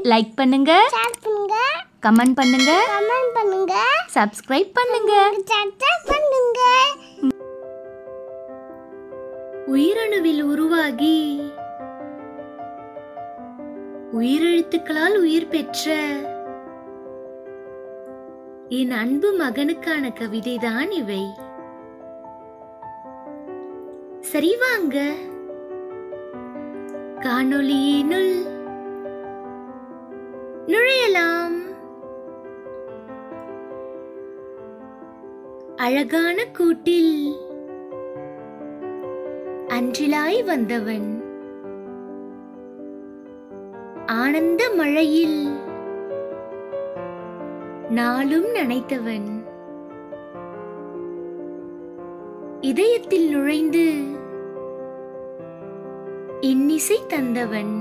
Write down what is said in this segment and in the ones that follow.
like பண்ணுங்க share பண்ணுங்க comment பண்ணுங்க கமெண்ட் பண்ணுங்க சப்ஸ்கிரைப் பண்ணுங்க சப்ஸ்கிரைப் பண்ணுங்க உயிரணுவில் உருவாகி உயிரெழுத்துக்களால் உயிர் பெற்ற என் அன்பு மகனுக்கான கவிதைதான் இவை சரி வாங்க காணொளியினுள் நுழையலாம் அழகான கூட்டில் அன்றிலாய் வந்தவன் ஆனந்த மழையில் நாளும் நனைத்தவன் இதயத்தில் நுழைந்து இன்னிசை தந்தவன்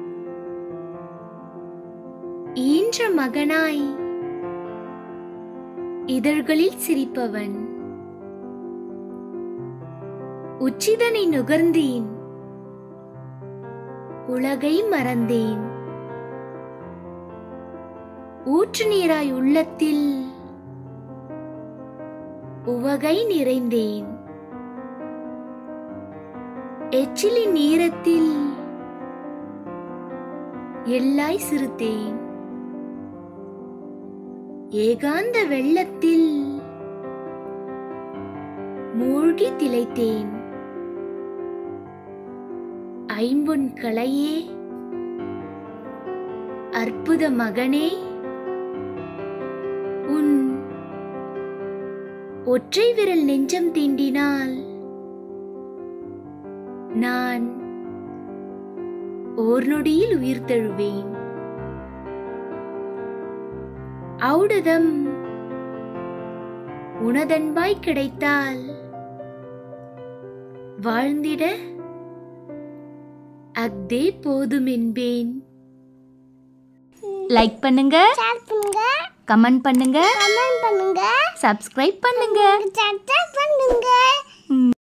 ஈன்ற மகனாய் இதழ்களில் சிரிப்பவன் உச்சிதனை நுகர்ந்தேன் உலகை மறந்தேன் ஊற்று நீராய் உள்ளத்தில் உவகை நிறைந்தேன் எச்சிலின் நீரத்தில் எல்லாய் சிறுத்தேன் ஏகாந்த வெள்ளத்தில் மூழ்கி திளைத்தேன் ஐம்பொன் கலையே அற்புத மகனே உன் ஒற்றை விரல் நெஞ்சம் தீண்டினால் நான் ஓர் நொடியில் உயிர் தழுவேன் ஔடதம் உனதன்பாய் கிடைத்தால் வாழ்ந்திட அக்தே போதும் என்பேன் லைக் பண்ணுங்க ஷேர் பண்ணுங்க கமெண்ட் பண்ணுங்க கமெண்ட் பண்ணுங்க சப்ஸ்கிரைப் பண்ணுங்க சப்ஸ்கிரைப் பண்ணுங்க